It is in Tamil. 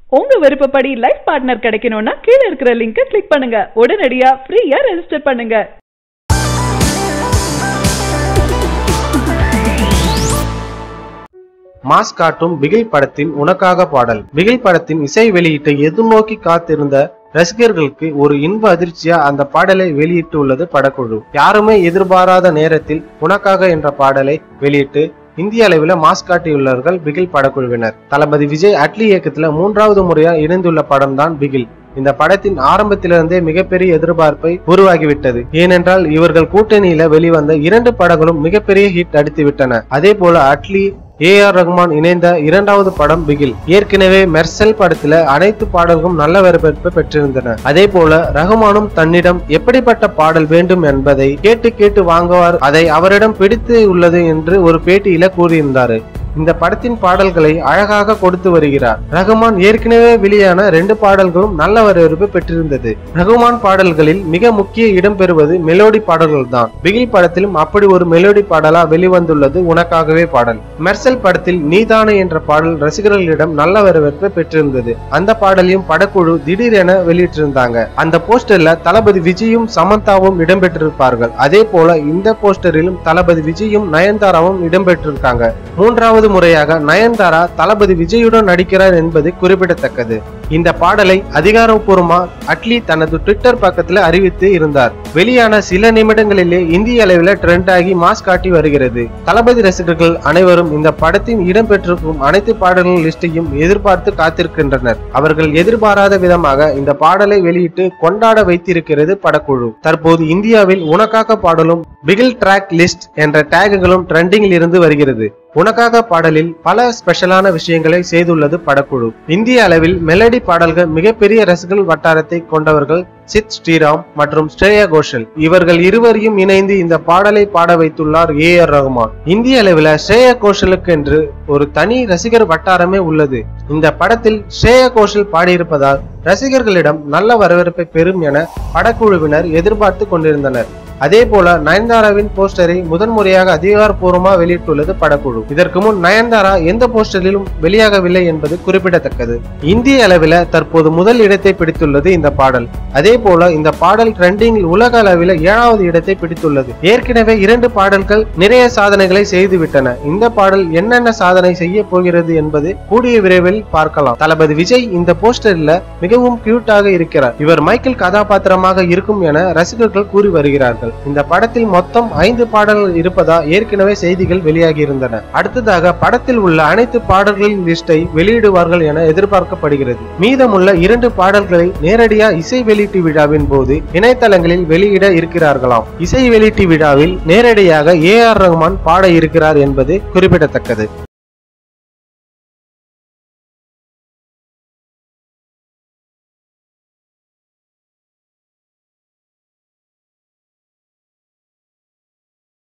உங்க விருப்பப்படி லைஃப் பார்ட்னர் கிடைக்கணும்னா கீழ இருக்கிற லிங்கை கிளிக் பண்ணுங்க உடனடியா ஃப்ரீயா ரெஜிஸ்டர் பண்ணுங்க மாஸ் காட்டும் பிகில் படத்தின் உனக்காக பாடல் பிகில் படத்தின் இசை வெளியீட்டை எதிர்நோக்கி காத்திருந்த ரசிகர்களுக்கு ஒரு இன்ப அதிர்ச்சியா அந்த பாடலை வெளியிட்டுள்ளது படக்குழு யாருமே எதிர்பாராத நேரத்தில் உனக்காக என்ற பாடலை வெளியிட்டு இந்திய அளவில் மாஸ் காட்டியுள்ளார்கள் பிகில் படக்குழுவினர் தளபதி விஜய் அட்லி இயக்கத்துல மூன்றாவது முறையா இணைந்துள்ள படம் தான் பிகில் இந்த படத்தின் ஆரம்பத்திலிருந்தே மிகப்பெரிய எதிர்பார்ப்பை உருவாகிவிட்டது ஏனென்றால் இவர்கள் கூட்டணியில வெளிவந்த இரண்டு படங்களும் மிகப்பெரிய ஹிட் அடித்து விட்டன அதே போல அட்லி ஏ ஆர் ரஹ்மான் இணைந்த இரண்டாவது படம் பிகில் ஏற்கனவே மெர்சல் படத்துல அனைத்து பாடல்களும் நல்ல வரவேற்பு பெற்றிருந்தன அதே போல ரஹ்மானும் தன்னிடம் எப்படிப்பட்ட பாடல் வேண்டும் என்பதை கேட்டு கேட்டு வாங்குவார் அதை அவரிடம் பிடித்து உள்ளது என்று ஒரு பேட்டியில கூறியிருந்தாரு இந்த படத்தின் பாடல்களை அழகாக கொடுத்து வருகிறார் ரகுமான் ஏற்கனவே வெளியான ரெண்டு பாடல்களும் நல்ல வரவேற்பு பெற்றிருந்தது ரகுமான் பாடல்களில் மிக முக்கிய இடம் பெறுவது மெலோடி பாடல்கள் தான் பிகில் படத்திலும் அப்படி ஒரு மெலோடி பாடலா வெளிவந்துள்ளது உனக்காகவே பாடல் மெர்சல் படத்தில் நீதானே என்ற பாடல் ரசிகர்களிடம் நல்ல வரவேற்பு பெற்றிருந்தது அந்த பாடலையும் படக்குழு திடீரென வெளியிட்டிருந்தாங்க அந்த போஸ்டர்ல தளபதி விஜயும் சமந்தாவும் இடம்பெற்றிருப்பார்கள் அதே போல இந்த போஸ்டரிலும் தளபதி விஜயும் நயன்தாராவும் இடம்பெற்றிருக்காங்க மூன்றாவது முறையாக நயன்தாரா தளபதி விஜயுடன் நடிக்கிறார் என்பது குறிப்பிடத்தக்கது இந்த பாடலை அதிகாரப்பூர்வமா அட்லி தனது ட்விட்டர் பக்கத்துல அறிவித்து இருந்தார் வெளியான சில நிமிடங்களிலே இந்திய அளவில் ட்ரெண்ட் ஆகி மாஸ் காட்டி வருகிறது தளபதி ரசிகர்கள் அனைவரும் இந்த படத்தின் இடம்பெற்றிருக்கும் அனைத்து பாடல்கள் லிஸ்டையும் எதிர்பார்த்து காத்திருக்கின்றனர் அவர்கள் எதிர்பாராத விதமாக இந்த பாடலை வெளியிட்டு கொண்டாட வைத்திருக்கிறது படக்குழு தற்போது இந்தியாவில் உனக்காக பாடலும் பிகில் ட்ராக் லிஸ்ட் என்ற டேகுகளும் ட்ரெண்டிங்கில் இருந்து வருகிறது உனக்காக பாடலில் பல ஸ்பெஷலான விஷயங்களை செய்துள்ளது படக்குழு இந்திய அளவில் மெலடி பாடல்கள் மிகப்பெரிய ரசிகர்கள் வட்டாரத்தை கொண்டவர்கள் சித் ஸ்ரீராம் மற்றும் ஸ்ரேயா கோஷல் இவர்கள் இருவரையும் இணைந்து இந்த பாடலை பாட வைத்துள்ளார் ஏ ஆர் ரஹ்மான் இந்திய அளவில் ஸ்ரேயா கோஷலுக்கு என்று ஒரு தனி ரசிகர் வட்டாரமே உள்ளது இந்த படத்தில் ஸ்ரேயா கோஷல் பாடியிருப்பதால் ரசிகர்களிடம் நல்ல வரவேற்பை பெறும் என படக்குழுவினர் எதிர்பார்த்து கொண்டிருந்தனர் அதே போல நயன்தாராவின் போஸ்டரை முதன்முறையாக அதிகாரப்பூர்வமாக வெளியிட்டுள்ளது படக்குழு இதற்கு முன் நயன்தாரா எந்த போஸ்டரிலும் வெளியாகவில்லை என்பது குறிப்பிடத்தக்கது இந்திய அளவில் தற்போது முதல் இடத்தை பிடித்துள்ளது இந்த பாடல் அதே போல இந்த பாடல் ட்ரெண்டிங்கில் உலக அளவில் ஏழாவது இடத்தை பிடித்துள்ளது ஏற்கனவே இரண்டு பாடல்கள் நிறைய சாதனைகளை செய்துவிட்டன இந்த பாடல் என்னென்ன சாதனை செய்ய போகிறது என்பது கூடிய விரைவில் பார்க்கலாம் தளபதி விஜய் இந்த போஸ்டரில் மிகவும் கியூட்டாக இருக்கிறார் இவர் மைக்கேல் கதாபாத்திரமாக இருக்கும் என ரசிகர்கள் கூறி வருகிறார்கள் இந்த படத்தில் மொத்தம் ஐந்து பாடல்கள் இருப்பதா ஏற்கனவே செய்திகள் வெளியாகி இருந்தன அடுத்ததாக படத்தில் உள்ள அனைத்து பாடல்களின் லிஸ்டை வெளியிடுவார்கள் என எதிர்பார்க்கப்படுகிறது மீதமுள்ள இரண்டு பாடல்களை நேரடியா இசை வெளியீட்டு விழாவின் போது இணையதளங்களில் வெளியிட இருக்கிறார்களாம் இசை வெளியீட்டு விழாவில் நேரடியாக ஏ ஆர் ரஹ்மான் பாட இருக்கிறார் என்பது குறிப்பிடத்தக்கது